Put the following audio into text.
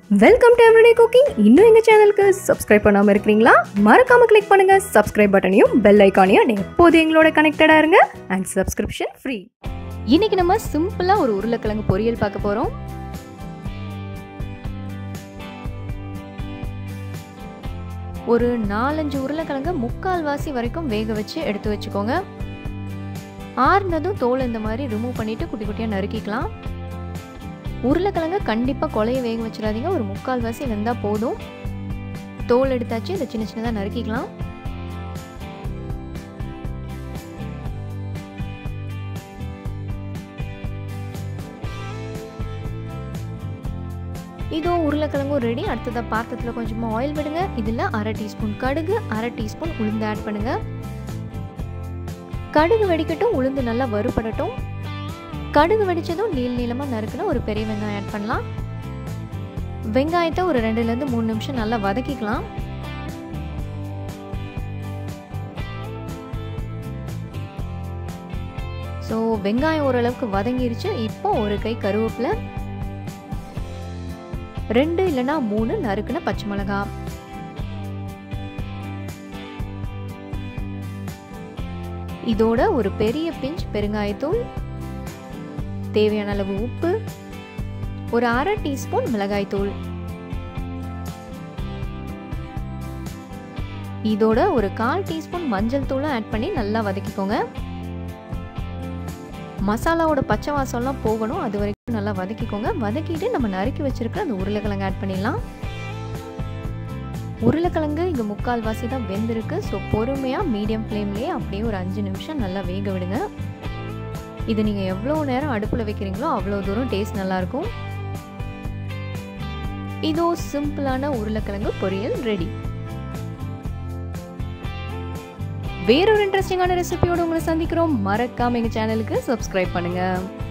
welcome to everyday cooking இன்னும் எங்கள் சேனலுக்கு சப்ஸ்கிரைப் பண்ணாமல் இருக்கிறீங்களா மறக்காம கிளிக் பண்ணுங்க சப்ஸ்கிரைப் பட்டனையும் பெல் ஐக்கானையும் எப்போது எங்களோட கனெக்டடாக இருங்க அண்ட் சப்ஸ்கிரிப்ஷன் ஃப்ரீ இன்னைக்கு நம்ம சிம்பிளாக ஒரு உருளைக்கிழங்கு பொரியல் பார்க்க போகிறோம் ஒரு நாலஞ்சு உருளைக்கிழங்கு முக்கால் வாசி வரைக்கும் வேக வச்சு எடுத்து வச்சுக்கோங்க ஆறுனதும் தோல் இந்த மாதிரி ரிமூவ் பண்ணிட்டு குட்டி குட்டியாக நறுக்கிக்கலாம் உருளைக்கிழங்கு கண்டிப்பாக கொலைய வேக வச்சிடாதீங்க ஒரு முக்கால் வாசி வெந்தால் போதும் தோல் எடுத்தாச்சு இதை சின்ன சின்னதாக நறுக்கிக்கலாம் இதோ உருளைக்கிழங்கும் ரெடி அடுத்ததாக பாத்திரத்தில் கொஞ்சமாக ஆயில் விடுங்க இதில் அரை டீஸ்பூன் கடுகு அரை டீஸ்பூன் உளுந்து ஆட் பண்ணுங்க கடுகு வெடிக்கட்டும் உளுந்து நல்லா வறுபடட்டும் கடுகு வெடிச்சதும் நீள் நீளமாக நறுக்குன ஒரு பெரிய வெங்காயம் ஆட் பண்ணலாம் வெங்காயத்தை ஒரு ரெண்டுலேருந்து மூணு நிமிஷம் நல்லா வதக்கிக்கலாம் ஸோ வெங்காயம் ஓரளவுக்கு வதங்கிருச்சு இப்போ ஒரு கை கருவேப்பிலை ரெண்டு இல்லைன்னா மூணு நறுக்குன பச்சை மிளகா இதோட ஒரு பெரிய பிஞ்ச் பெருங்காயத்தூள் தேவையான அளவு உப்பு ஒரு அரை டீஸ்பூன் மிளகாய்த்தூள் இதோட ஒரு கால் டீஸ்பூன் மஞ்சள் தூளும் ஆட் பண்ணி நல்லா வதக்கிக்கோங்க மசாலாவோட பச்சை வாசம்லாம் போகணும் அது வரைக்கும் நல்லா வதக்கிக்கோங்க வதக்கிட்டு நம்ம நறுக்கி வச்சிருக்கிற அந்த உருளைக்கிழங்கு ஆட் பண்ணிடலாம் உருளைக்கிழங்கு இங்கே முக்கால் வாசி தான் வெந்திருக்கு ஸோ பொறுமையாக மீடியம் ஃப்ளேம்லேயே அப்படியே ஒரு அஞ்சு நிமிஷம் நல்லா வேக விடுங்க இது நீங்கள் எவ்வளோ நேரம் அடுப்பில் வைக்கிறீங்களோ அவ்வளோ தூரம் டேஸ்ட் நல்லாயிருக்கும் இதோ சிம்பிளான உருளைக்கிழங்கு பொரியல் ரெடி வேறொரு இன்ட்ரெஸ்டிங்கான ரெசிபியோட உங்களை சந்திக்கிறோம் மறக்காம எங்கள் சேனலுக்கு சப்ஸ்கிரைப் பண்ணுங்கள்